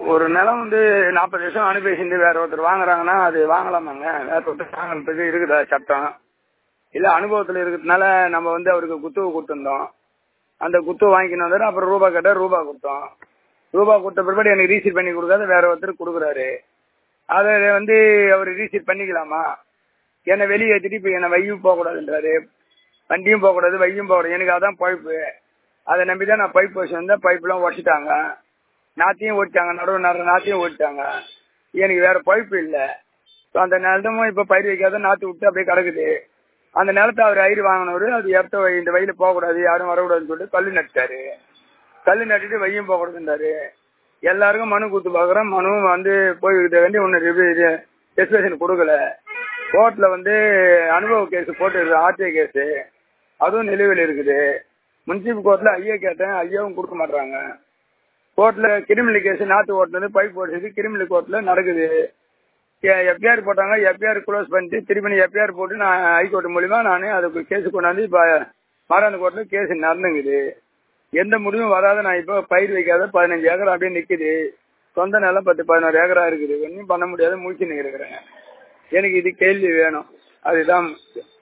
ஒரு நிலம் வந்து நாற்பது லட்சம் அனுபவிச்சுட்டு வேற ஒருத்தர் வாங்குறாங்கன்னா அது வாங்கலாமாங்க வேற ஒருத்தர் வாங்குறதுக்கு இருக்குதா சட்டம் இல்ல அனுபவத்துல இருக்கிறதுனால நம்ம வந்து அவருக்கு குத்துவை கொடுத்துருந்தோம் அந்த குத்துவை வாங்கிக்கணும் வந்தாரு அப்புறம் ரூபா கேட்டா ரூபா கொடுத்தோம் ரூபா கொடுத்த பிற்பாடு எனக்கு ரீசீட் பண்ணி கொடுக்காத வேற ஒருத்தர் கொடுக்குறாரு அதை வந்து அவர் ரீசீட் பண்ணிக்கலாமா என்னை வெளியே ஏற்றிட்டு இப்போ என்னை வையும் போகக்கூடாதுன்றாரு வண்டியும் போகக்கூடாது வையும் போகக்கூடாது எனக்கு அதான் பைப்பு அதை நம்பி தான் நான் பைப் வச்சு வந்தேன் பைப்லாம் உடச்சிட்டாங்க நாத்தையும் ஓடிட்டாங்க நடுவு நடுற நாத்தையும் ஓடிட்டாங்க எனக்கு வேற பைப்பு இல்லை ஸோ அந்த நிலமும் இப்போ பயிர் வைக்காத நாற்று விட்டு அப்படியே கிடக்குது அந்த நிலத்தை அவர் ஐயர் வாங்கினவர் அது இடத்த வை- இந்த வயல போகக்கூடாது யாரும் வரக்கூடாதுன்னு சொல்லிட்டு கல் நட்டாரு கல் நட்டுட்டு வையும் போகக்கூடாதுன்றாரு எல்லாருக்கும் மனு கொடுத்து பார்க்குறோம் மனுவும் வந்து போய்கிட்ட வேண்டி ஒன்று எக்ஸ்பிரஷன் கொடுக்கல கோர்ட்ல வந்து அனுபவ கேஸ் போட்டு ஆர்டிஐ கேஸ் அதுவும் நிலுவையில் இருக்குது முன்சிபல் கோர்ட்ல ஐயா கேட்டேன் ஐயாவும் கொடுக்க மாட்டாங்க கோர்ட்ல கிரிமினல் கேஸ் நாத்து ஓட்டுனது பைப் ஓட்டுறது கிரிமினல் கோர்ட்ல நடக்குது எஃப்ஐஆர் போட்டாங்க எஃப்ஐஆர் க்ளோஸ் பண்ணிட்டு திரும்பி எஃப்ஐஆர் போட்டு நான் ஹைகோர்ட் மூலியமா நான் அதுக்கு கேஸ் கொண்டாந்து இப்போ மாராந்த கோர்ட்ல கேஸ் நடந்துங்குது எந்த முடிவும் வராத நான் இப்போ பயிர் வைக்காத பதினஞ்சு ஏக்கர் அப்படியே நிக்குது சொந்த நிலம் பத்து பதினோரு ஏக்கரா இருக்குது ஒன்றும் பண்ண முடியாத மூச்சு இருக்கிறேன் எனக்கு இது கேள்வி வேணும் அதுதான் முக்கியம்